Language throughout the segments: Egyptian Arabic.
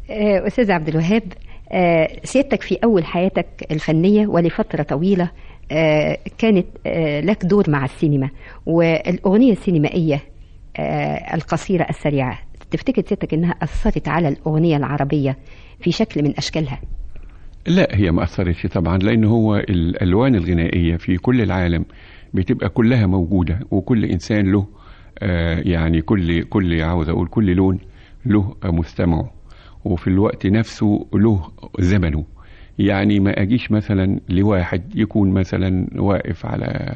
آه، أستاذ عبد الوهاب آه، سيادتك في أول حياتك الفنية ولفترة طويلة آه، كانت آه، لك دور مع السينما والأغنية السينمائية آه، القصيرة السريعة تفتكر سيادتك أنها أثرت على الأغنية العربية في شكل من أشكالها لا هي ما أثرتش طبعا لأن هو الألوان الغنائية في كل العالم بتبقى كلها موجودة وكل إنسان له آه، يعني كل كل عاوز أقول كل لون له مستمعه وفي الوقت نفسه له زمنه يعني ما أجيش مثلا لواحد يكون مثلا واقف على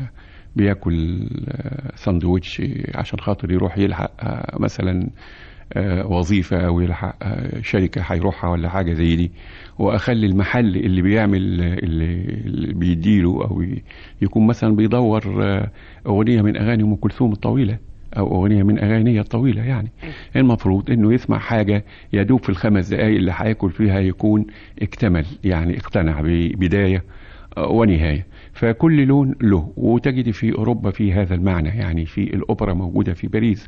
بياكل آه، ساندوتش عشان خاطر يروح يلحق آه، مثلا آه، وظيفة أو يلحق آه، شركة هيروحها ولا حاجة زي دي وأخلي المحل اللي بيعمل آه، اللي اللي بيديله أو ي- يكون مثلا بيدور آه، أغنية من أغاني أم كلثوم الطويلة أو أغنية من أغانيها الطويلة يعني المفروض إنه يسمع حاجة يدوب في الخمس دقايق اللي هياكل فيها يكون اكتمل يعني اقتنع ببداية آه، ونهاية فكل لون له وتجد في أوروبا في هذا المعنى يعني في الأوبرا موجودة في باريس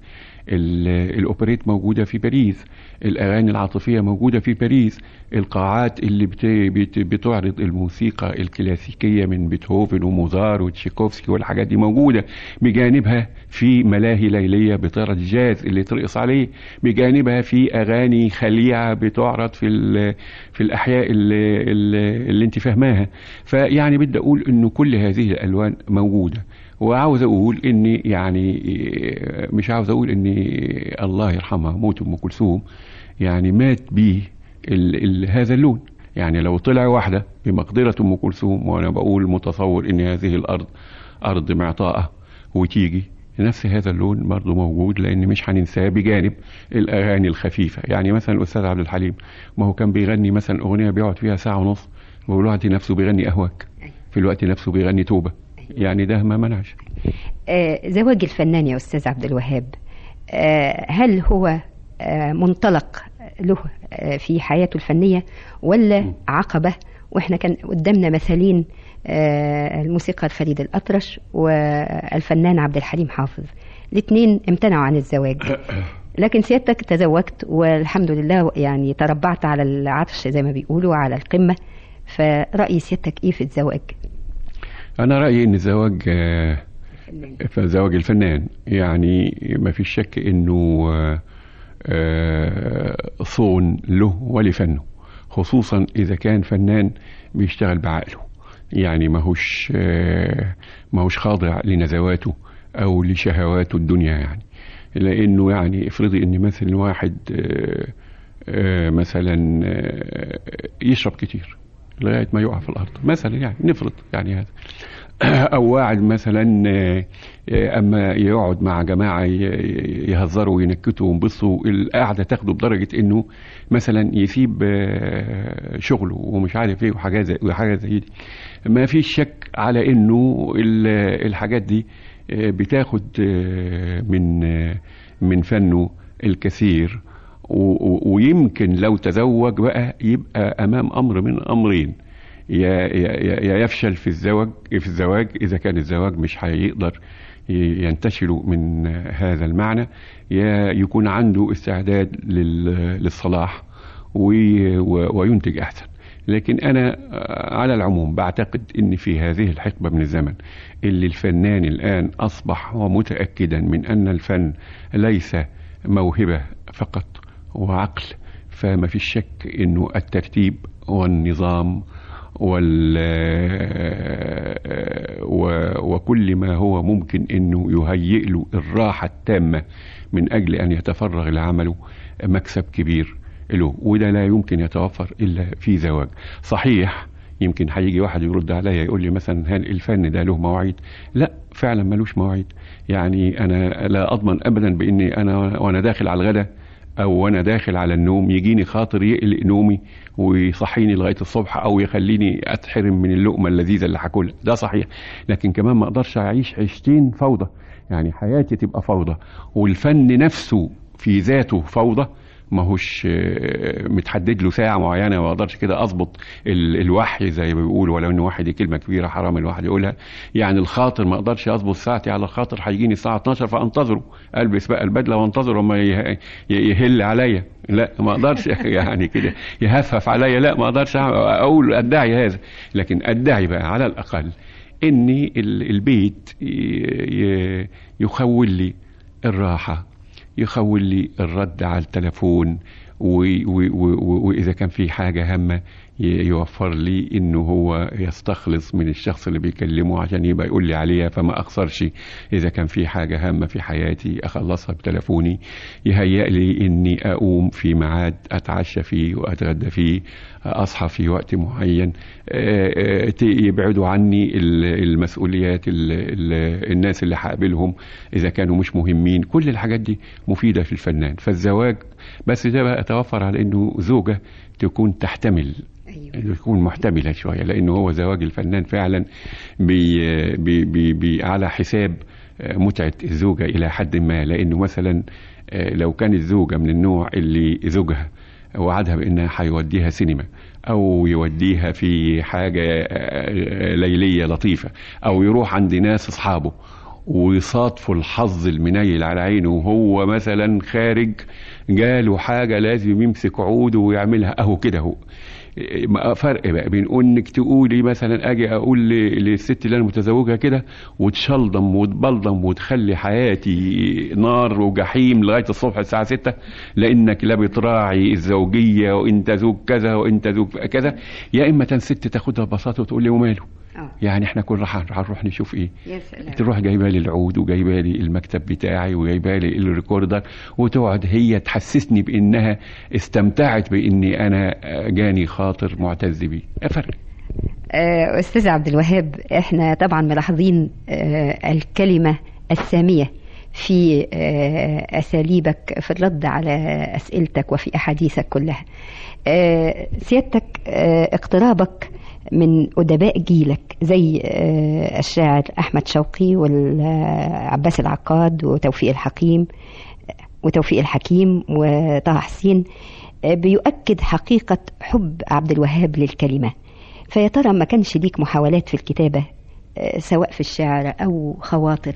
ال- الأوبريت موجودة في باريس الأغاني العاطفية موجودة في باريس القاعات اللي بت... بت... بتعرض الموسيقى الكلاسيكية من بيتهوفن وموزار وتشيكوفسكي والحاجات دي موجودة بجانبها في ملاهي ليلية بتعرض الجاز اللي ترقص عليه بجانبها في أغاني خليعة بتعرض في ال... في الأحياء اللي, اللي, اللي انت فاهماها فيعني بدي أقول إنه كل هذه الألوان موجودة وعاوز اقول اني يعني مش عاوز اقول اني الله يرحمها موت ام كلثوم يعني مات بيه ال ال هذا اللون يعني لو طلع واحده بمقدره ام كلثوم وانا بقول متصور ان هذه الارض ارض معطاءه وتيجي نفس هذا اللون برضه موجود لان مش هننساه بجانب الاغاني الخفيفه يعني مثلا الاستاذ عبد الحليم ما هو كان بيغني مثلا اغنيه بيقعد فيها ساعه ونص والوقت نفسه بيغني اهواك في الوقت نفسه بيغني توبه يعني ده ما منعش آه، زواج الفنان يا أستاذ عبد الوهاب آه، هل هو آه، منطلق له آه، في حياته الفنية ولا عقبة وإحنا كان قدامنا مثالين آه، الموسيقار فريد الأطرش والفنان عبد الحليم حافظ الاثنين امتنعوا عن الزواج لكن سيادتك تزوجت والحمد لله يعني تربعت على العرش زي ما بيقولوا على القمة فرأي سيادتك إيه في الزواج؟ انا رايي ان الزواج آه، فزواج الفنان يعني ما فيش شك انه آه، آه، صون له ولفنه خصوصا اذا كان فنان بيشتغل بعقله يعني ماهوش آه، ماهوش خاضع لنزواته او لشهواته الدنيا يعني لانه يعني افرضي ان مثلا واحد آه، آه، مثلا آه، يشرب كتير لغايه ما يقع في الارض مثلا يعني نفرض يعني هذا او واحد مثلا آه، آه، اما يقعد مع جماعه ي- ي- يهزروا وينكتوا وينبسطوا القعده تاخده بدرجه انه مثلا يسيب آه، شغله ومش عارف ايه وحاجات زي وحاجات زي دي ما فيش شك على انه ال- الحاجات دي آه، بتاخد آه، من آه، من فنه الكثير و- و- ويمكن لو تزوج بقى يبقى امام امر من امرين يا يا يا يفشل في الزواج في الزواج اذا كان الزواج مش هيقدر ي- ينتشل من هذا المعنى يا يكون عنده استعداد لل- للصلاح وي- و- وينتج احسن لكن انا آه، على العموم بعتقد ان في هذه الحقبه من الزمن اللي الفنان الان اصبح ومتاكدا من ان الفن ليس موهبه فقط وعقل فما في شك انه الترتيب والنظام وال و- وكل ما هو ممكن انه يهيئ له الراحه التامه من اجل ان يتفرغ لعمله مكسب كبير له وده لا يمكن يتوفر الا في زواج صحيح يمكن هيجي واحد يرد عليا يقول لي مثلا هل الفن ده له مواعيد لا فعلا ملوش مواعيد يعني انا لا اضمن ابدا باني انا وانا داخل على الغداء او وانا داخل على النوم يجيني خاطر يقلق نومي ويصحيني لغايه الصبح او يخليني اتحرم من اللقمه اللذيذه اللي هاكلها ده صحيح لكن كمان ما اقدرش اعيش عيشتين فوضى يعني حياتي تبقى فوضى والفن نفسه في ذاته فوضى ماهوش آه، متحدد له ساعه معينه ما اقدرش كده اظبط ال- الوحي زي ما بيقولوا ولو ان وحي دي كلمه كبيره حرام الواحد يقولها يعني الخاطر ما اقدرش اظبط ساعتي على الخاطر هيجيني الساعه 12 فانتظره البس بقى البدله وانتظره اما يه- ي- يهل عليا لا ما اقدرش يعني كده يهفف عليا لا ما اقدرش اقول ادعي هذا لكن ادعي بقى على الاقل ان ال- البيت ي- ي- يخول لي الراحه يخول لي الرد على التلفون و- و- و- واذا كان في حاجه هامه ي- يوفر لي انه هو يستخلص من الشخص اللي بيكلمه عشان يبقى يقول لي عليها فما اخسرش اذا كان في حاجه هامه في حياتي اخلصها بتلفوني يهيأ لي اني اقوم في ميعاد اتعشى فيه واتغدى فيه اصحى في وقت معين آه، آه، ت- يبعدوا عني ال- المسؤوليات ال- ال- الناس اللي هقابلهم اذا كانوا مش مهمين كل الحاجات دي مفيده في الفنان فالزواج بس ده بقى اتوفر على انه زوجه تكون تحتمل ايوه تكون محتمله شويه لانه هو زواج الفنان فعلا بي بي بي بي على حساب آه، متعه الزوجه الى حد ما لانه مثلا آه، لو كانت زوجه من النوع اللي زوجها وعدها بانها هيوديها سينما او يوديها في حاجه آه، ليليه لطيفه او يروح عند ناس اصحابه ويصادفوا الحظ المنيل على عينه وهو مثلا خارج جاله حاجه لازم يمسك عوده ويعملها اهو كده اهو ما فرق بقى بين انك تقولي مثلا اجي اقول ل- للست اللي انا متزوجها كده وتشلضم وتبلضم وتخلي حياتي نار وجحيم لغايه الصبح الساعه 6 لانك لا بتراعي الزوجيه وانت زوج كذا وانت زوج كذا يا اما ست تاخدها ببساطه وتقول لي وماله اه يعني احنا كل راح هنروح نشوف ايه يا سلام تروح جايبه لي العود وجايبه لي المكتب بتاعي وجايبه لي الريكوردر وتقعد هي تحسسني بانها استمتعت باني انا جاني خاطر معتز بيه فرق آه، أستاذ عبد الوهاب احنا طبعا ملاحظين آه، الكلمة السامية في آه، أساليبك في الرد على أسئلتك وفي أحاديثك كلها آه، سيادتك آه، اقترابك من أدباء جيلك زي آه، الشاعر أحمد شوقي والعباس العقاد وتوفيق الحكيم وتوفيق الحكيم وطه حسين آه، بيؤكد حقيقة حب عبد الوهاب للكلمة فيا ترى ما كانش ليك محاولات في الكتابة آه، سواء في الشعر أو خواطر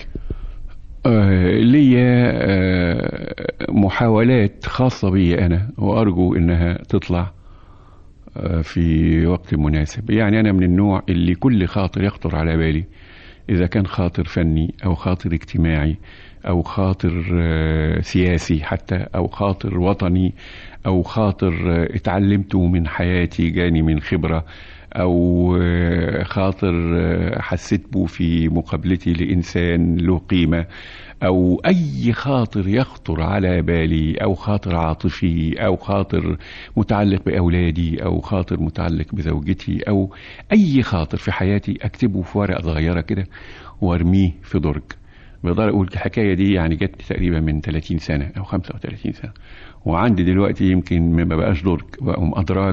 آه، ليا آه، محاولات خاصة بي أنا وأرجو إنها تطلع آه، في وقت مناسب يعني أنا من النوع اللي كل خاطر يخطر على بالي إذا كان خاطر فني أو خاطر اجتماعي أو خاطر آه، سياسي حتى أو خاطر وطني أو خاطر آه، اتعلمته من حياتي جاني من خبرة أو آه، خاطر آه، حسيت به في مقابلتي لإنسان له قيمة أو أي خاطر يخطر على بالي أو خاطر عاطفي أو خاطر متعلق بأولادي أو خاطر متعلق بزوجتي أو أي خاطر في حياتي أكتبه في ورقة صغيرة كده وارميه في درج بقدر أقول الحكاية دي يعني جت تقريبا من 30 سنة أو 35 سنة وعندي دلوقتي يمكن ما بقاش درج بقوا أدراج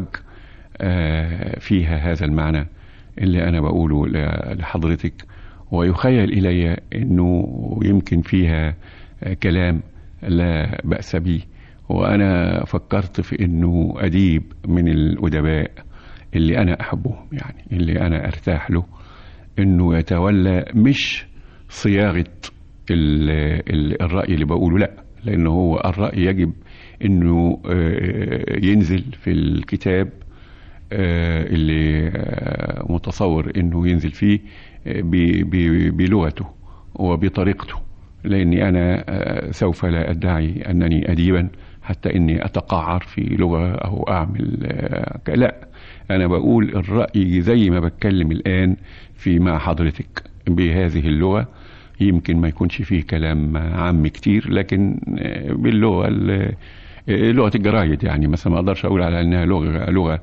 آه، فيها هذا المعنى اللي أنا بقوله ل- لحضرتك ويخيل إلي أنه يمكن فيها آه، كلام لا بأس به وأنا فكرت في أنه أديب من الأدباء اللي أنا أحبهم يعني اللي أنا أرتاح له أنه يتولى مش صياغة ال ال الرأي اللي بقوله لا لأنه هو الرأي يجب أنه آه، ينزل في الكتاب آه، اللي آه، متصور انه ينزل فيه آه، ب- ب- بلغته وبطريقته لاني انا آه، سوف لا ادعي انني اديبا حتى اني اتقعر في لغه او اعمل آه، ك- لا انا بقول الراي زي ما بتكلم الان في مع حضرتك بهذه اللغه يمكن ما يكونش فيه كلام عام كتير لكن آه، باللغه ال- لغه الجرايد يعني مثلا ما اقدرش اقول على انها لغه لغه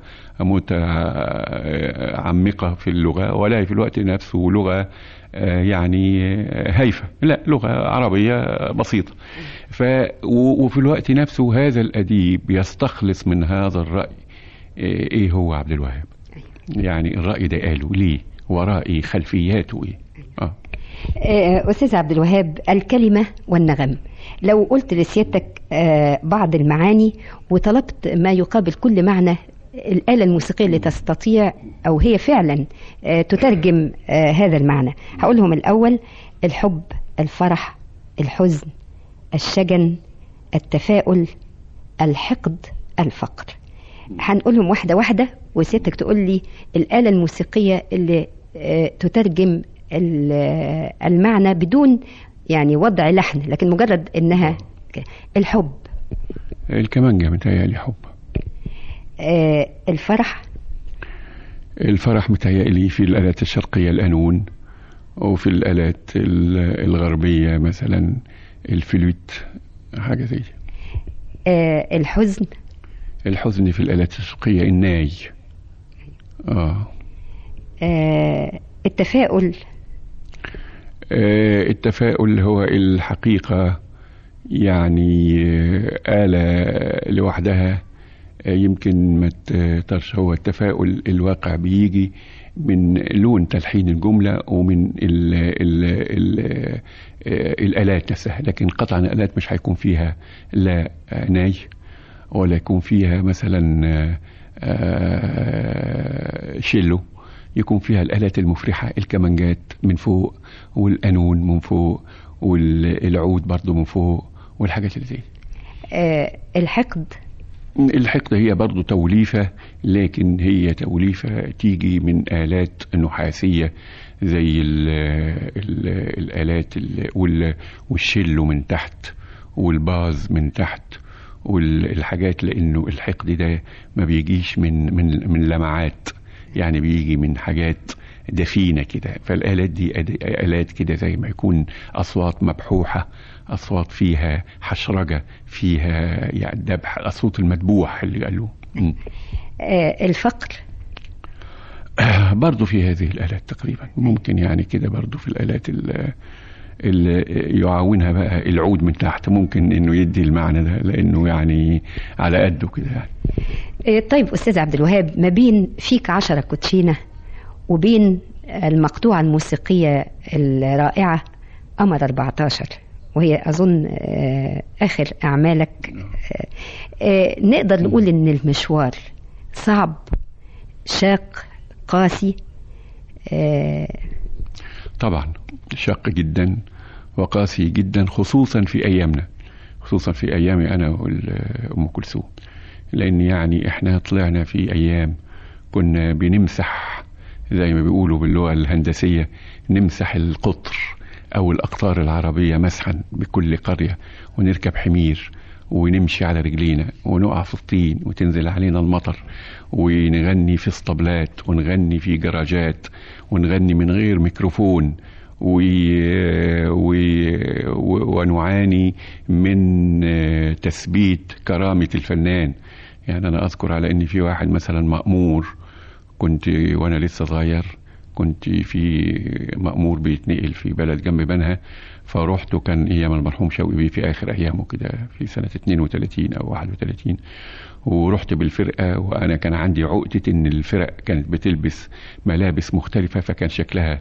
متعمقه في اللغه ولا في الوقت نفسه لغه آه، يعني آه، هايفه لا لغه عربيه بسيطه ف و- وفي الوقت نفسه هذا الاديب يستخلص من هذا الراي آه، ايه هو عبد الوهاب يعني الراي ده قاله ليه ورائي خلفياته ايه اه آه، أستاذ عبد الوهاب الكلمة والنغم لو قلت لسيادتك آه، بعض المعاني وطلبت ما يقابل كل معنى الآلة الموسيقية اللي تستطيع أو هي فعلا آه، تترجم آه، هذا المعنى هقولهم الأول الحب الفرح الحزن الشجن التفاؤل الحقد الفقر هنقولهم واحدة واحدة وسيادتك تقول لي الآلة الموسيقية اللي آه، تترجم ال- آه، المعنى بدون يعني وضع لحن لكن مجرد انها ك- الحب الكمانجة متهيألي حب آه، الفرح الفرح متهيألي في الآلات الشرقية القانون وفي الآلات ال- الغربية مثلا الفلوت حاجة زي دي. آه، الحزن الحزن في الآلات الشرقية الناي آه. آه، التفاؤل آه التفاؤل هو الحقيقة يعني آه، آلة لوحدها آه، يمكن ما تقدرش هو التفاؤل الواقع بيجي من لون تلحين الجملة ومن ال ال ال آه، الآلات نفسها لكن قطعا الآلات مش هيكون فيها لا آه، ناي ولا يكون فيها مثلا آه، آه، شيلو يكون فيها الآلات المفرحة الكمانجات من فوق والقانون من فوق والعود برضو من فوق والحاجات اللي زي دي. آه، الحقد الحقد هي برضو توليفة لكن هي توليفة تيجي من آلات نحاسية زي ال ال الآلات ال وال والشلو من تحت والباز من تحت والحاجات لأنه الحقد ده ما بيجيش من من من لمعات يعني بيجي من حاجات دفينة كده فالآلات دي أد- آلات كده زي ما يكون أصوات مبحوحة أصوات فيها حشرجة فيها يعني ذبح الصوت المدبوح اللي قالوه مم. آه، الفقر برضو في هذه الآلات تقريبا ممكن يعني كده برضو في الآلات اللي, اللي يعاونها بقى العود من تحت ممكن انه يدي المعنى ده لانه يعني على قده كده يعني آه، طيب أستاذ عبد الوهاب ما بين فيك عشرة كوتشينة وبين المقطوعة الموسيقية الرائعة قمر 14 وهي أظن آه، آخر أعمالك آه، آه، نقدر نقول إن المشوار صعب شاق قاسي آه، طبعا شاق جدا وقاسي جدا خصوصا في ايامنا خصوصا في ايامي انا وام كلثوم لان يعني احنا طلعنا في ايام كنا بنمسح زي ما بيقولوا باللغه الهندسيه نمسح القطر او الاقطار العربيه مسحا بكل قريه ونركب حمير ونمشي على رجلينا ونقع في الطين وتنزل علينا المطر ونغني في اسطبلات ونغني في جراجات ونغني من غير ميكروفون و... و... و... ونعاني من آه، تثبيت كرامة الفنان يعني أنا أذكر على أن في واحد مثلا مأمور كنت وأنا لسه صغير كنت في مأمور بيتنقل في بلد جنب بنها فرحت وكان ايام المرحوم شوقي بيه في اخر ايامه كده في سنه 32 او 31 ورحت بالفرقه وانا كان عندي عقده ان الفرق كانت بتلبس ملابس مختلفه فكان شكلها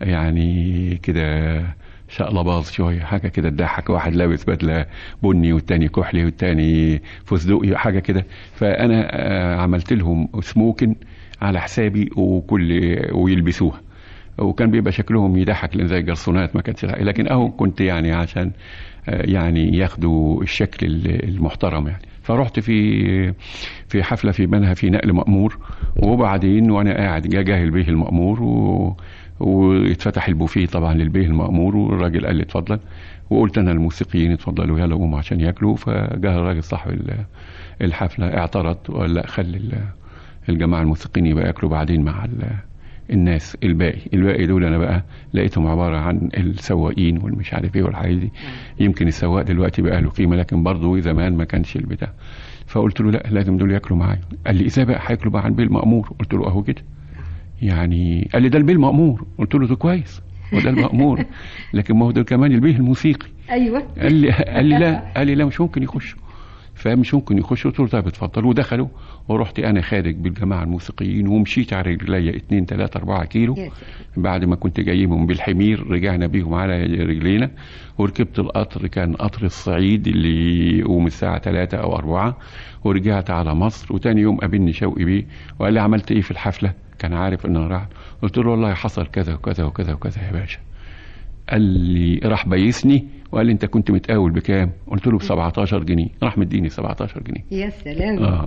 يعني كده شقلباظ شويه حاجه كده تضحك واحد لابس بدله بني والتاني كحلي والتاني فستقي حاجه كده فانا آه، عملت لهم سموكن على حسابي وكل ويلبسوها وكان بيبقى شكلهم يضحك لان زي جرسونات ما كانتش لكن اهو كنت يعني عشان آه، يعني ياخدوا الشكل ال- المحترم يعني فرحت في في حفله في بنها في نقل مأمور وبعدين وانا قاعد جا جاه البيه المأمور و واتفتح البوفيه طبعا للبيه المأمور والراجل قال لي اتفضل وقلت انا الموسيقيين اتفضلوا يلا قوموا عشان ياكلوا فجاه الراجل صاحب ال- الحفله اعترض وقال لا خلي ال- الجماعه الموسيقيين يبقى ياكلوا بعدين مع ال- الناس الباقي الباقي دول انا بقى لقيتهم عباره عن السواقين والمش عارف ايه والحاجات دي يمكن السواق دلوقتي بقى له قيمه لكن برضه زمان ما كانش البتاع فقلت له لا لازم دول ياكلوا معايا قال لي ازاي بقى هياكلوا بقى عن بيه المأمور قلت له اهو كده يعني قال لي ده البيه المأمور قلت له ده كويس وده المأمور لكن ما هو ده كمان البيه الموسيقي ايوه قال لي قال لي لا قال لي لا مش ممكن يخشوا فمش ممكن يخشوا قلت له طيب اتفضل ودخلوا ورحت انا خارج بالجماعه الموسيقيين ومشيت على رجليا 2 3 4 كيلو يا بعد ما كنت جايبهم بالحمير رجعنا بيهم على رجلينا وركبت القطر كان قطر الصعيد اللي يقوم الساعة 3 أو 4 ورجعت على مصر وتاني يوم قابلني شوقي بيه وقال لي عملت إيه في الحفلة كان عارف إن أنا راح قلت له والله حصل كذا وكذا وكذا وكذا يا باشا قال لي راح بيسني وقال لي انت كنت متقاول بكام قلت له ب 17 جنيه راح مديني 17 جنيه يا سلام اه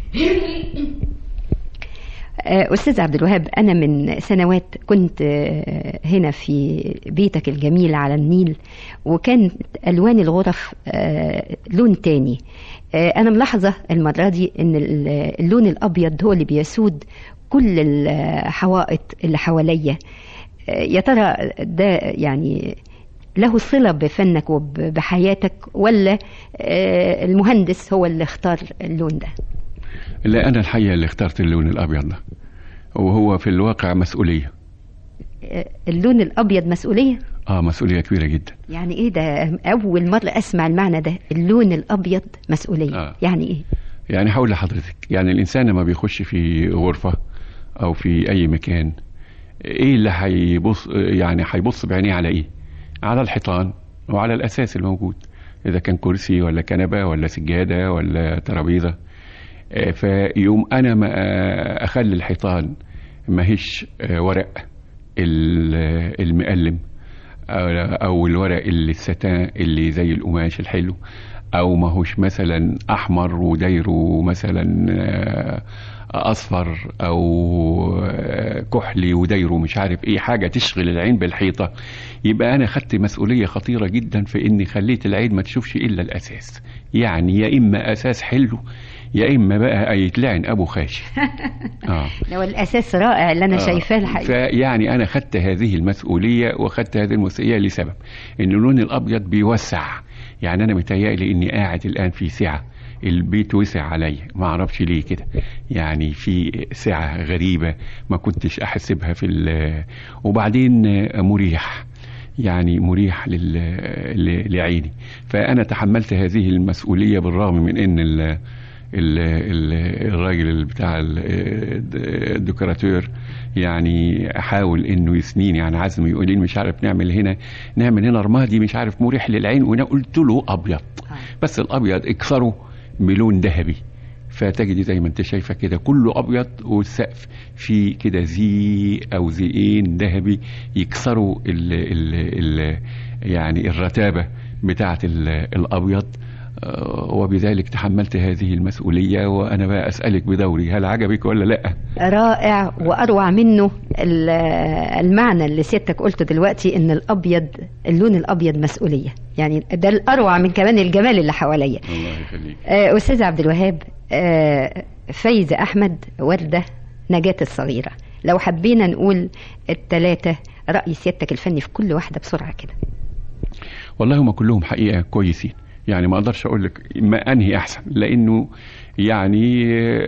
آه، أستاذ عبد الوهاب أنا من سنوات كنت آه، هنا في بيتك الجميل على النيل وكانت ألوان الغرف آه، لون تاني آه، أنا ملاحظة المرة دي إن ال- اللون الأبيض هو اللي بيسود كل الحوائط اللي حواليا آه، يا ترى ده يعني له صلة بفنك وبحياتك ولا آه، المهندس هو اللي اختار اللون ده لا انا الحقيقه اللي اخترت اللون الابيض ده وهو في الواقع مسؤوليه آه، اللون الأبيض مسؤولية اه مسؤوليه كبيره جدا يعني ايه ده اول مره اسمع المعنى ده اللون الابيض مسؤوليه آه. يعني ايه يعني هقول لحضرتك يعني الانسان لما بيخش في غرفه او في اي مكان ايه اللي هيبص يعني هيبص بعينيه على ايه على الحيطان وعلى الاساس الموجود اذا كان كرسي ولا كنبه ولا سجاده ولا ترابيزه آه، فيوم انا ما آه، اخلي الحيطان ماهيش آه، ورق ال- المقلم أو- او الورق اللي الستان اللي زي القماش الحلو او ماهوش مثلا احمر ودايره مثلا آه، اصفر او آه، كحلي ودايره مش عارف ايه حاجه تشغل العين بالحيطه يبقى انا خدت مسؤوليه خطيره جدا في اني خليت العين ما تشوفش الا الاساس يعني يا اما اساس حلو يا اما بقى يتلعن ابو خاشي اه لو الاساس رائع اللي انا آه. شايفاه الحقيقه فيعني انا خدت هذه المسؤوليه واخدت هذه المسؤوليه لسبب ان اللون الابيض بيوسع يعني انا متهيألي اني قاعد الان في سعه البيت وسع عليا ما اعرفش ليه كده يعني في سعه غريبه ما كنتش احسبها في ال- وبعدين مريح يعني مريح لل... ل- لعيني فانا تحملت هذه المسؤوليه بالرغم من ان ال... ال... ال... الراجل اللي بتاع ال- الديكوراتور يعني حاول انه يسنيني عن عزم يقول لي مش عارف نعمل هنا نعمل هنا رمادي مش عارف مريح للعين وانا قلت له ابيض بس الابيض اكسره بلون ذهبي فتجدي زي ما انت شايفه كده كله ابيض والسقف فيه كده زي او زيين ذهبي يكسروا ال ال ال يعني الرتابه بتاعه ال- الابيض آه، وبذلك تحملت هذه المسؤوليه وانا بقى اسالك بدوري هل عجبك ولا لا؟ رائع واروع منه ال- المعنى اللي سيادتك قلته دلوقتي ان الابيض اللون الابيض مسؤوليه يعني ده الاروع من كمان الجمال اللي حواليا الله يخليك آه، استاذ عبد الوهاب آه، فايزه احمد ورده نجاه الصغيره لو حبينا نقول الثلاثه راي سيادتك الفني في كل واحده بسرعه كده والله هم كلهم حقيقه كويسين يعني ما اقدرش اقول لك ما انهي احسن لانه يعني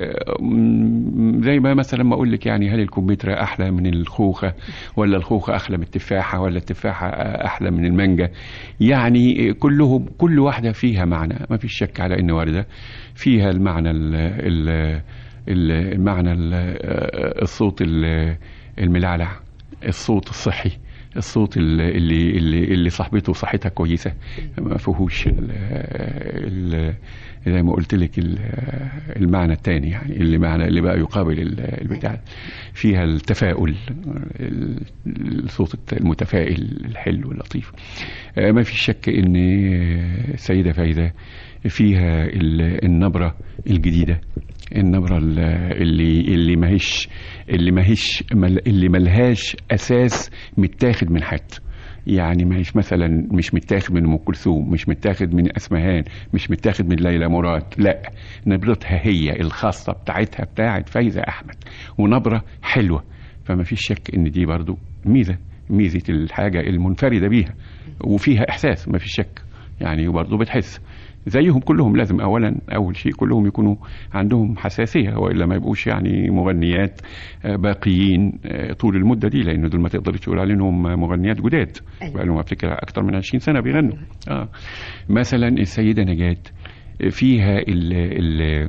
آم، زي ما مثلا ما اقول لك يعني هل الكمبيوتر احلى من الخوخه ولا الخوخه احلى من التفاحه ولا التفاحه احلى من المانجا يعني كلهم كل واحده فيها معنى ما فيش شك على ان ورده فيها المعنى ال ال ال- المعنى ال- الصوت ال- الملعلع الصوت الصحي الصوت اللي اللي اللي, اللي صاحبته صحتها كويسه ما فيهوش ال- ال- زي ما قلت لك ال- المعنى الثاني يعني اللي معنى اللي بقى يقابل ال- البتاع فيها التفاؤل ال- الصوت المتفائل الحلو اللطيف آه، ما في شك ان السيده فايده فيها ال- النبره الجديده النبره ال- اللي اللي ماهيش اللي ماهيش مل- اللي ملهاش اساس متاخد من حد يعني ماهيش مثلا مش متاخد من ام كلثوم مش متاخد من اسمهان مش متاخد من ليلى مراد لا نبرتها هي الخاصه بتاعتها بتاعت فايزه احمد ونبره حلوه فما فيش شك ان دي برضو ميزه ميزه الحاجه المنفرده بيها وفيها احساس ما فيش شك يعني برضو بتحس زيهم كلهم لازم اولا اول شيء كلهم يكونوا عندهم حساسيه والا ما يبقوش يعني مغنيات آه، باقيين آه، طول المده دي لان دول ما تقدرش تقول عليهم مغنيات جداد أيوة. بقى لهم افتكر اكتر من 20 سنه بيغنوا اه مثلا السيده نجاه فيها ال ال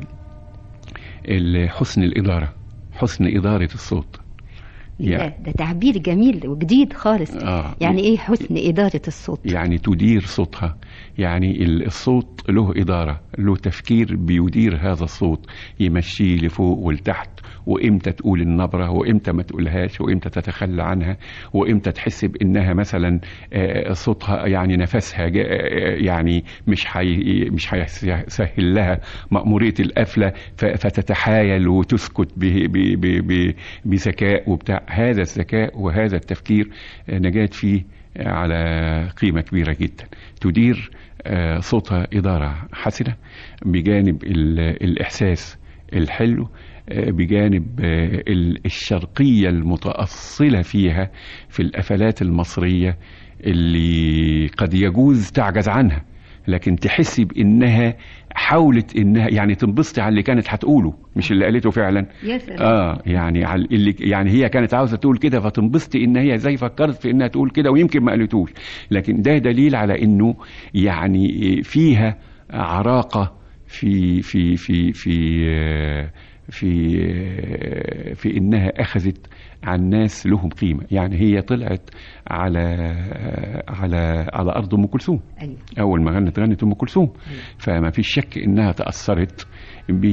ال حسن الإدارة حسن إدارة الصوت ده, ده تعبير جميل وجديد خالص آه. يعني ايه حسن إدارة الصوت يعني تدير صوتها يعني ال- الصوت له إدارة له تفكير بيدير هذا الصوت يمشيه لفوق ولتحت وإمتى تقول النبرة وإمتى ما تقولهاش وإمتى تتخلى عنها وإمتى تحس بإنها مثلا آه، صوتها يعني نفسها جا- آه، يعني مش حي مش هيسهل لها مأمورية القفلة ف- فتتحايل وتسكت ب- ب- ب- ب- بذكاء وبتاع هذا الذكاء وهذا التفكير آه، نجاة فيه على قيمة كبيرة جدا تدير آه، صوتها إدارة حسنة بجانب ال- الإحساس الحلو آه، بجانب آه، ال- الشرقية المتأصلة فيها في الأفلات المصرية اللي قد يجوز تعجز عنها لكن تحسي بانها حاولت انها يعني تنبسطي على اللي كانت هتقوله مش اللي قالته فعلا يا سلام. اه يعني على اللي يعني هي كانت عاوزه تقول كده فتنبسطي ان هي زي فكرت في انها تقول كده ويمكن ما قالتوش لكن ده دليل على انه يعني فيها عراقه في في في في آه، في آه، في انها اخذت عن ناس لهم قيمه يعني هي طلعت على آه، على على ارض ام كلثوم أيوة. اول ما غنت غنت ام كلثوم فما فيش شك انها تاثرت ب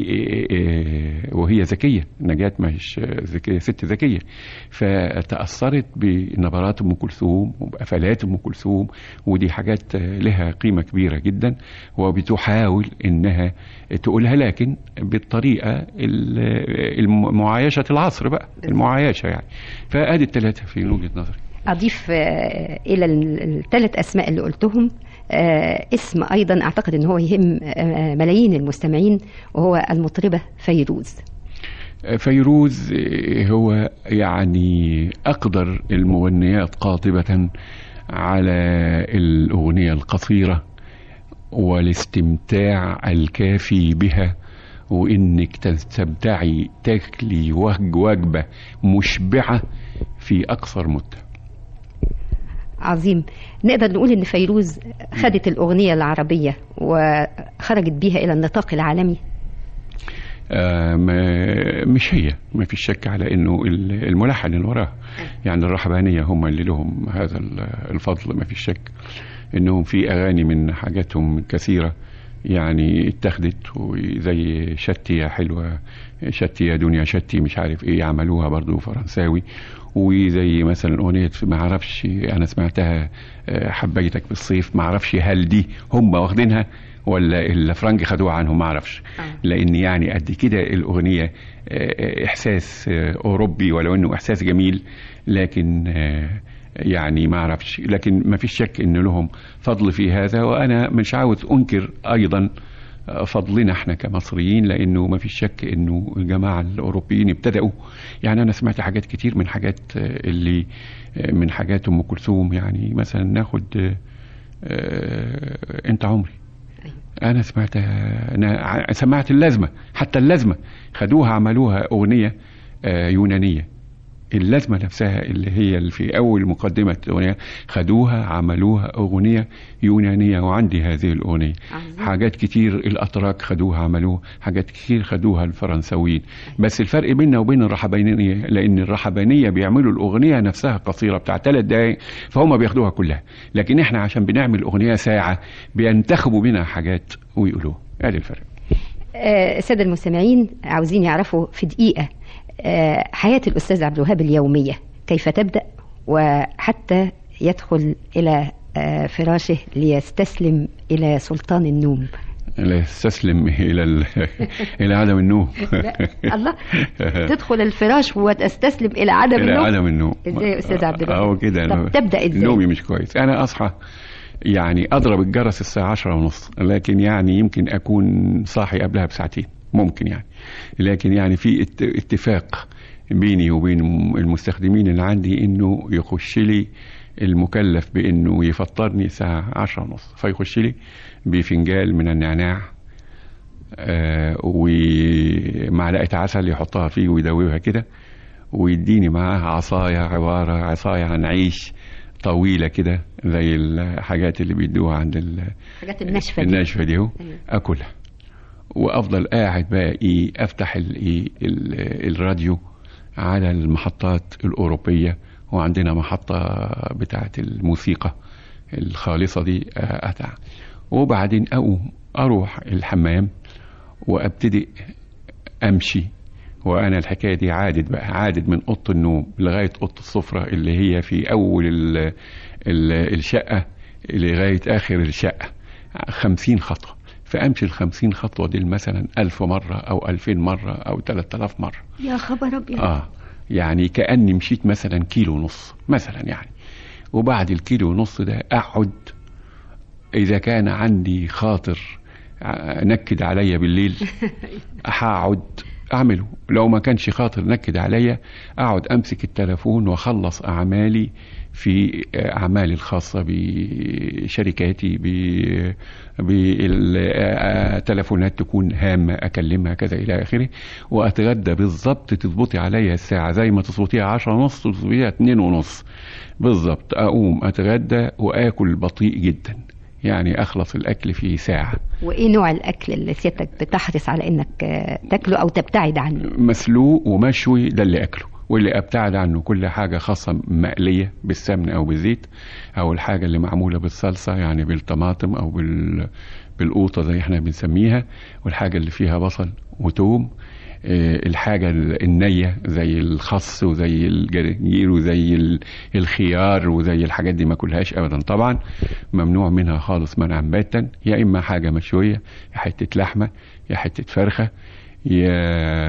وهي ذكيه نجاة مش ذكيه ست ذكيه فتاثرت بنبرات ام كلثوم وبقفلات ام كلثوم ودي حاجات لها قيمه كبيره جدا وبتحاول انها تقولها لكن بالطريقه ال- المعايشه العصر بقى المعايشه يعني فادي الثلاثه في وجهه نظري أضيف آه، إلى الثلاث أسماء اللي قلتهم آه، اسم أيضا أعتقد أن هو يهم آه، ملايين المستمعين وهو المطربة فيروز فيروز هو يعني أقدر المغنيات قاطبة على الأغنية القصيرة والاستمتاع الكافي بها وإنك تستمتعي تاكلي وج- وجبة مشبعة في أقصر مدة عظيم نقدر نقول ان فيروز خدت الاغنيه العربيه وخرجت بيها الى النطاق العالمي آه، ما- مش هي ما فيش شك على انه ال- الملحن اللي وراها يعني الرحبانيه هم اللي لهم هذا ال- الفضل ما فيش شك انهم في اغاني من حاجاتهم كثيره يعني اتخذت وزي شتي يا حلوه شتي يا دنيا شتي مش عارف ايه عملوها برضو فرنساوي وزي مثلا اغنيه ما اعرفش انا سمعتها آه، حبيتك بالصيف ما اعرفش هل دي هم واخدينها ولا الفرنج خدوها عنهم ما اعرفش لان يعني قد كده الاغنيه آه، احساس آه، اوروبي ولو انه احساس جميل لكن آه، يعني ما اعرفش لكن ما فيش شك ان لهم فضل في هذا وانا مش عاوز انكر ايضا آه، فضلنا احنا كمصريين لانه ما فيش شك انه الجماعه الاوروبيين ابتدأوا يعني انا سمعت حاجات كتير من حاجات آه، اللي آه، من حاجات ام كلثوم يعني مثلا ناخد آه، آه، انت عمري انا سمعت انا ع- سمعت اللازمه حتى اللازمه خدوها عملوها اغنيه آه، يونانيه اللازمه نفسها اللي هي اللي في اول مقدمه الاغنيه خدوها عملوها اغنيه يونانيه وعندي هذه الاغنيه عظيم. حاجات كتير الاتراك خدوها عملوها حاجات كتير خدوها الفرنساويين بس الفرق بيننا وبين الرحبانيه لان الرحبانيه بيعملوا الاغنيه نفسها قصيره بتاع ثلاث دقائق فهم بياخدوها كلها لكن احنا عشان بنعمل اغنيه ساعه بينتخبوا منها حاجات ويقولوها ادي الفرق آه، الساده المستمعين عاوزين يعرفوا في دقيقه آه، حياه الاستاذ عبد الوهاب اليوميه كيف تبدا وحتى يدخل الى آه، فراشه ليستسلم الى سلطان النوم لا يستسلم الى ال... الى عدم النوم الله تدخل الفراش وتستسلم الى عدم الى النوم عدم النوم ازاي يا استاذ عبد الوهاب اه كده طب أنا- تبدا ازاي نومي مش كويس انا اصحى يعني اضرب الجرس الساعه عشرة ونص لكن يعني يمكن اكون صاحي قبلها بساعتين ممكن يعني لكن يعني في ات- اتفاق بيني وبين المستخدمين اللي عندي انه يخش لي المكلف بانه يفطرني الساعه عشرة ونص فيخش لي بفنجال من النعناع آه ومعلقه عسل يحطها فيه ويدوبها كده ويديني معاها عصايه عباره عصايه عن عيش طويله كده زي الحاجات اللي بيدوها عند ال- الحاجات الناشفه دي الناشفه دي اهو أيوة. اكلها وافضل قاعد بقى ايه افتح الايه ال- الراديو على المحطات الاوروبيه وعندنا محطه بتاعه الموسيقى الخالصه دي آه، اتع وبعدين اقوم اروح الحمام وابتدي امشي وانا الحكايه دي عادت بقى عادت من اوضه النوم لغايه اوضه السفره اللي هي في اول ال ال الشقه لغايه اخر الشقه خمسين خطوه فامشي الخمسين خطوه دي مثلا ألف مره او ألفين مره او ثلاثة آلاف مره يا خبر ابيض اه يعني كاني مشيت مثلا كيلو ونص مثلا يعني وبعد الكيلو ونص ده اقعد اذا كان عندي خاطر ع- نكد عليا بالليل هقعد اعمله لو ما كانش خاطر نكد عليا اقعد امسك التليفون واخلص اعمالي في اعمالي الخاصه بشركاتي بالتليفونات تكون هامه اكلمها كذا الى اخره واتغدى بالظبط تظبطي عليا الساعه زي ما تظبطيها عشرة ونص تظبطيها اتنين ونص بالظبط اقوم اتغدى واكل بطيء جدا يعني اخلص الاكل في ساعه وايه نوع الاكل اللي سيادتك بتحرص على انك آه، تاكله او تبتعد عنه مسلوق ومشوي ده اللي اكله واللي ابتعد عنه كل حاجه خاصه مقليه بالسمن او بالزيت او الحاجه اللي معموله بالصلصه يعني بالطماطم او بال بالقوطه زي احنا بنسميها والحاجه اللي فيها بصل وتوم آه، الحاجة النية زي الخس وزي الجرجير وزي ال- الخيار وزي الحاجات دي ما كلهاش أبدا طبعا ممنوع منها خالص منعا باتا يا إما حاجة مشوية يا حتة لحمة يا حتة فرخة يا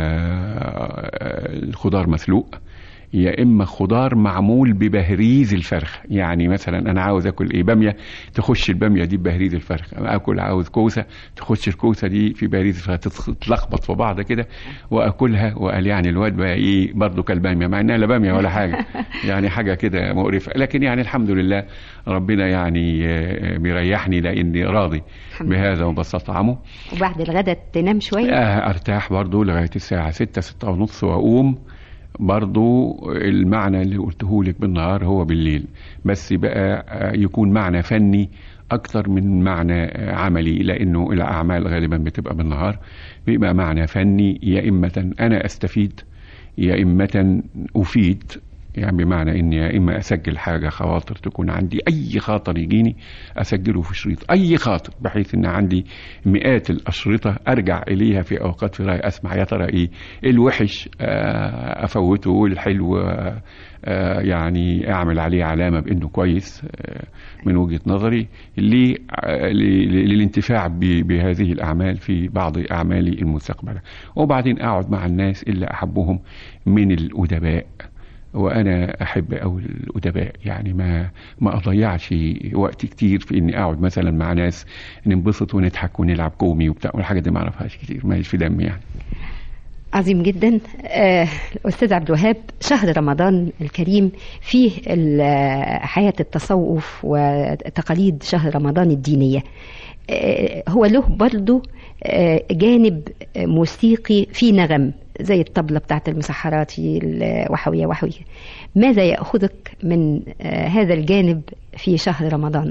الخضار مسلوق يا اما خضار معمول ببهريز الفرخ يعني مثلا انا عاوز اكل ايه باميه تخش الباميه دي ببهريز الفرخ أنا اكل عاوز كوسه تخش الكوسه دي في بهريز الفرخ تتخ- تتلخبط في بعض كده واكلها وقال يعني الواد بقى ايه برضه كالباميه مع انها لا باميه ولا حاجه يعني حاجه كده مقرفه لكن يعني الحمد لله ربنا يعني آه، بيريحني لاني راضي الحمد لله. بهذا وبستطعمه وبعد الغداء تنام شويه آه، ارتاح برضو لغايه الساعه ستة ستة ونص واقوم برضو المعنى اللي قلته لك بالنهار هو بالليل بس بقى آه، يكون معنى فني اكتر من معنى آه، عملي لانه الاعمال غالبا بتبقى بالنهار بيبقى معنى فني يا اما انا استفيد يا اما افيد يعني بمعنى اني يا اما اسجل حاجه خواطر تكون عندي اي خاطر يجيني اسجله في شريط اي خاطر بحيث ان عندي مئات الاشرطه ارجع اليها في اوقات فراغي اسمع يا ترى ايه الوحش آه، افوته الحلو آه، آه، يعني اعمل عليه علامه بانه كويس آه، من وجهه نظري لي- آه، ل- ل- للانتفاع ب- بهذه الاعمال في بعض اعمالي المستقبله وبعدين اقعد مع الناس اللي احبهم من الادباء وانا احب أوي الادباء يعني ما ما اضيعش وقت كتير في اني اقعد مثلا مع ناس ننبسط ونضحك ونلعب كومي وبتاع والحاجه دي ما اعرفهاش كتير ما في دمي يعني عظيم جدا آه، الأستاذ عبد الوهاب شهر رمضان الكريم فيه ال- حياة التصوف وتقاليد شهر رمضان الدينية آه، هو له برضه آه، جانب موسيقي فيه نغم زي الطبلة بتاعت المسحراتي الوحوية وحوية ماذا يأخذك من آه، هذا الجانب في شهر رمضان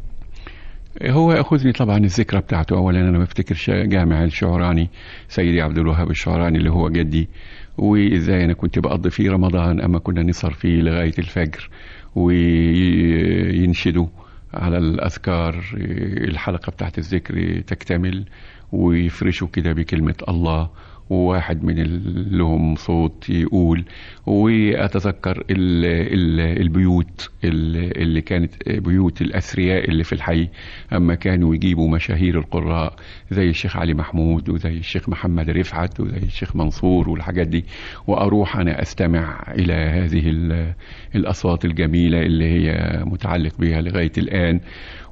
هو ياخذني طبعا الذكرى بتاعته اولا انا بفتكر شا- جامع الشعراني سيدي عبد الوهاب الشعراني اللي هو جدي وازاي انا كنت بقضي فيه رمضان اما كنا نسهر فيه لغايه الفجر وينشدوا على الاذكار الحلقه بتاعت الذكر تكتمل ويفرشوا كده بكلمه الله وواحد من ال- لهم صوت يقول واتذكر ال ال البيوت ال- اللي كانت بيوت الاثرياء اللي في الحي اما كانوا يجيبوا مشاهير القراء زي الشيخ علي محمود وزي الشيخ محمد رفعت وزي الشيخ منصور والحاجات دي واروح انا استمع الى هذه ال- الاصوات الجميله اللي هي متعلق بها لغايه الان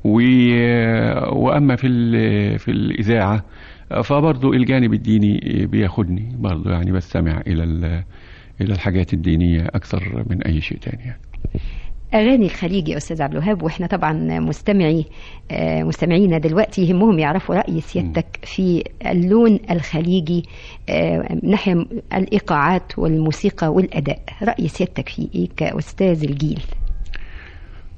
و- واما في ال- في الاذاعه فبرضو الجانب الديني بياخدني برضو يعني بستمع الى ال- الى الحاجات الدينيه اكثر من اي شيء تاني يعني. اغاني الخليج يا استاذ عبد الوهاب واحنا طبعا مستمعي آه، مستمعينا دلوقتي يهمهم يعرفوا راي سيادتك في اللون الخليجي آه، من ناحيه الايقاعات والموسيقى والاداء راي سيادتك فيه ايه كاستاذ الجيل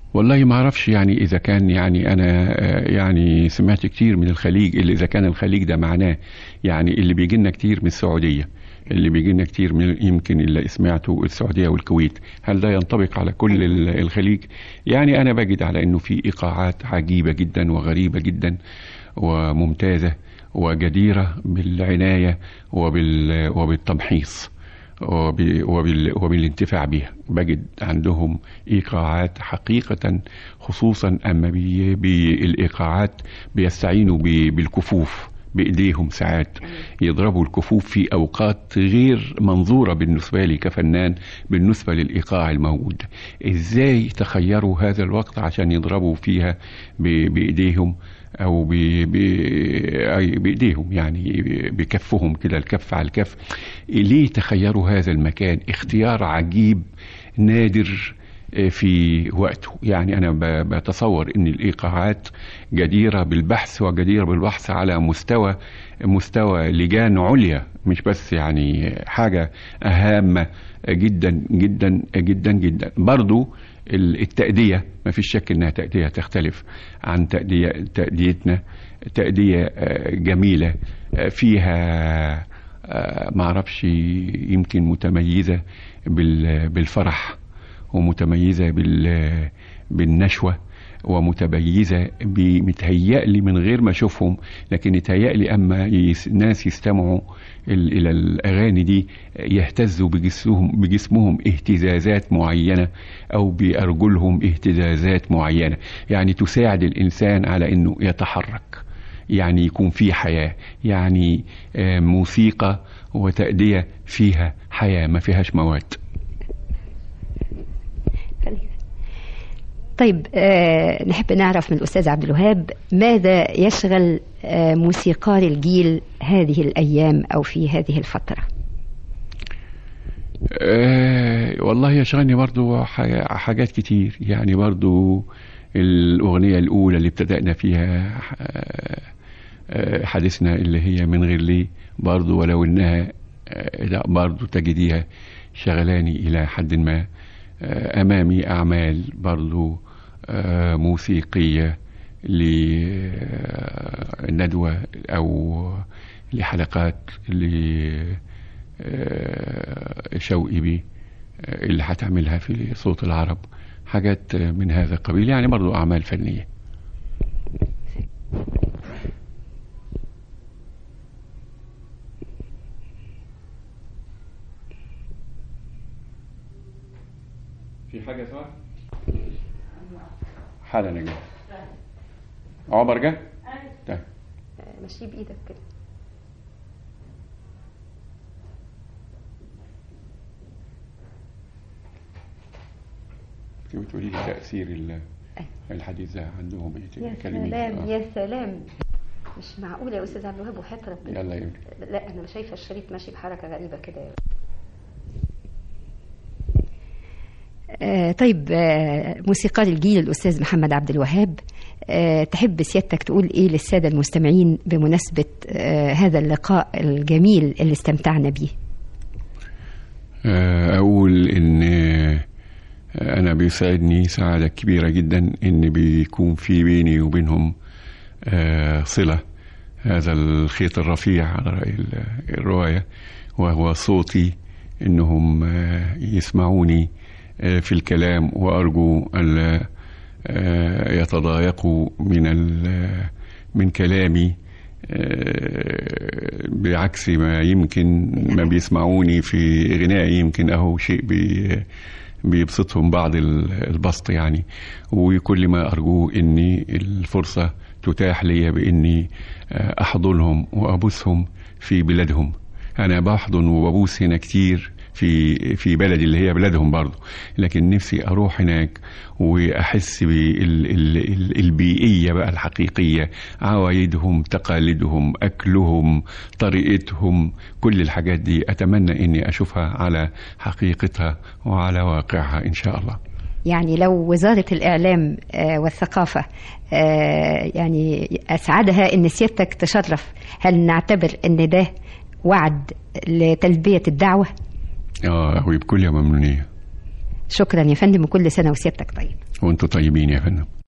والله ما اعرفش يعني اذا كان يعني انا آه، يعني سمعت كتير من الخليج اللي اذا كان الخليج ده معناه يعني اللي بيجي لنا كتير من السعوديه اللي بيجي لنا كتير من يمكن اللي سمعته السعوديه والكويت هل ده ينطبق على كل ال- الخليج يعني انا بجد على انه في ايقاعات عجيبه جدا وغريبه جدا وممتازه وجديره بالعنايه وبال وبالتمحيص وب- وبال- وبالانتفاع بها بجد عندهم ايقاعات حقيقه خصوصا اما بي- بالايقاعات بيستعينوا ب- بالكفوف بايديهم ساعات يضربوا الكفوف في اوقات غير منظوره بالنسبه لي كفنان بالنسبه للايقاع الموجود ازاي تخيروا هذا الوقت عشان يضربوا فيها ب- بايديهم او ب... ب... أي بايديهم يعني بكفهم كده الكف على الكف ليه تخيروا هذا المكان اختيار عجيب نادر في وقته يعني أنا ب- بتصور أن الإيقاعات جديرة بالبحث وجديرة بالبحث على مستوى مستوى لجان عليا مش بس يعني حاجة هامة جدا جدا جدا جدا برضو ال- التأدية ما فيش شك انها تأدية تختلف عن تأدية تأديتنا تأدية آه، جميلة آه، فيها آه، معرفش يمكن متميزة بال- بالفرح ومتميزة بال- بالنشوة ومتميزة بمتهيألي من غير ما أشوفهم لكن يتهيألي أما يس- ناس يستمعوا ال- إلى الأغاني دي يهتزوا بجسمهم, بجسمهم اهتزازات معينة أو بأرجلهم اهتزازات معينة يعني تساعد الإنسان على أنه يتحرك يعني يكون في حياة يعني آه، موسيقى وتأدية فيها حياة ما فيهاش مواد طيب آه نحب نعرف من الأستاذ عبد الوهاب ماذا يشغل آه موسيقار الجيل هذه الأيام أو في هذه الفترة أه والله يشغلني برضو ح- حاجات كتير يعني برضو الأغنية الأولى اللي ابتدأنا فيها آه، آه، حديثنا اللي هي من غير ليه برضو ولو إنها آه، لا برضو تجديها شغلاني إلى حد ما آه، أمامي أعمال برضو آه، موسيقية لندوة أو لحلقات ل آه، شوقي بيه آه، اللي هتعملها في صوت العرب حاجات آه، من هذا القبيل يعني برضو أعمال فنية في حاجة سوا حالا يا جماعة عمر جه طيب مشي بإيدك كده كنت بتقولي لي تأثير ال- الحديث ده عندهم ايه يا كلميني. سلام آه. يا سلام مش معقولة يا أستاذ عبد الوهاب وحياة ربنا يلا يا ابني لا أنا شايفة الشريط ماشي بحركة غريبة كده آه طيب آه موسيقار الجيل الأستاذ محمد عبد الوهاب آه تحب سيادتك تقول إيه للسادة المستمعين بمناسبة آه هذا اللقاء الجميل اللي استمتعنا بيه آه، أقول إن آه، أنا بيسعدني سعادة كبيرة جدا إن بيكون في بيني وبينهم آه، صلة هذا الخيط الرفيع على رأي ال- الرواية وهو صوتي إنهم آه، يسمعوني آه، في الكلام وأرجو ألا آه، يتضايقوا من ال- من كلامي آه، بعكس ما يمكن ما بيسمعوني في غنائي يمكن اهو شيء بي بيبسطهم بعض ال- البسط يعني وكل ما ارجوه اني الفرصه تتاح لي باني آه، احضنهم وابوسهم في بلادهم انا بحضن وببوس هنا كتير في في بلدي اللي هي بلادهم برضه لكن نفسي اروح هناك واحس بالبيئيه بقى الحقيقيه عوايدهم تقاليدهم اكلهم طريقتهم كل الحاجات دي اتمنى اني اشوفها على حقيقتها وعلى واقعها ان شاء الله يعني لو وزارة الإعلام آه، والثقافة آه، يعني أسعدها أن سيادتك تشرف هل نعتبر أن ده وعد لتلبية الدعوة اه وبكل ممنونيه شكرا يا فندم وكل سنه وسيادتك طيب وانتم طيبين يا فندم